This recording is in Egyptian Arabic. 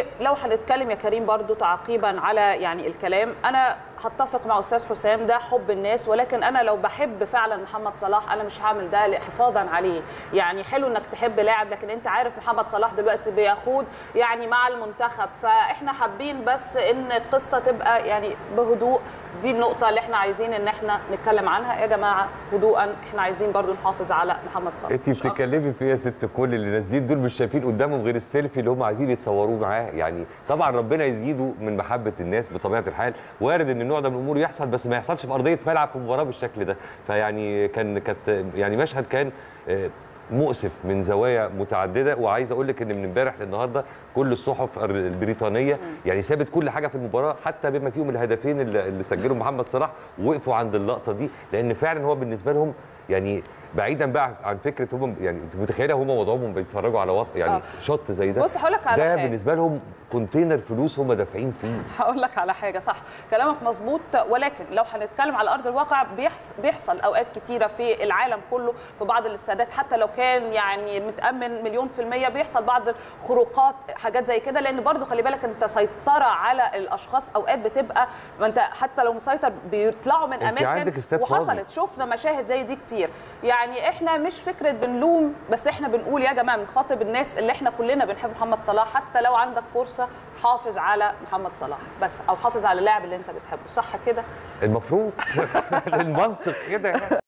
ولو هنتكلم يا كريم برضو تعقيبا على يعني الكلام انا هتفق مع استاذ حسام ده حب الناس ولكن انا لو بحب فعلا محمد صلاح انا مش هعمل ده حفاظا عليه يعني حلو انك تحب لاعب لكن انت عارف محمد صلاح دلوقتي بيخوض يعني مع المنتخب فاحنا حابين بس ان القصه تبقى يعني بهدوء دي النقطه اللي احنا عايزين ان احنا نتكلم عنها يا جماعه هدوءا احنا عايزين برضو نحافظ على محمد صلاح انت مش أكتر. بتتكلمي في ايه يا ست كل اللي نازلين دول مش شايفين قدامهم غير السيلفي اللي هم عايزين يتصوروه معاه يعني طبعا ربنا يزيده من محبه الناس بطبيعه الحال وارد ان النوع ده من الامور يحصل بس ما يحصلش في ارضيه ملعب في مباراه بالشكل ده فيعني كان كانت يعني مشهد كان آه، مؤسف من زوايا متعدده وعايز اقول لك ان من امبارح للنهارده كل الصحف البريطانيه يعني سابت كل حاجه في المباراه حتى بما فيهم الهدفين اللي اللي سجلهم محمد صلاح وقفوا عند اللقطه دي لان فعلا هو بالنسبه لهم يعني بعيدا بقى عن فكره هم يعني انت متخيله هم وضعهم بيتفرجوا على وضع يعني آه. شط زي ده بص هقول لك على ده حاجة. بالنسبه لهم كونتينر فلوس هم دافعين فيه هقول لك على حاجه صح كلامك مظبوط ولكن لو هنتكلم على ارض الواقع بيحص- بيحصل اوقات كتيره في العالم كله في بعض الاستادات حتى لو كان يعني متامن مليون في الميه بيحصل بعض الخروقات حاجات زي كده لان برضو خلي بالك انت سيطره على الاشخاص اوقات بتبقى ما انت حتى لو مسيطر بيطلعوا من انت اماكن عندك استاد فاضي. وحصلت شفنا مشاهد زي دي كتير يعني احنا مش فكره بنلوم بس احنا بنقول يا جماعه بنخاطب الناس اللي احنا كلنا بنحب محمد صلاح حتى لو عندك فرصه حافظ على محمد صلاح بس او حافظ على اللاعب اللي انت بتحبه صح كده المفروض المنطق كده يعني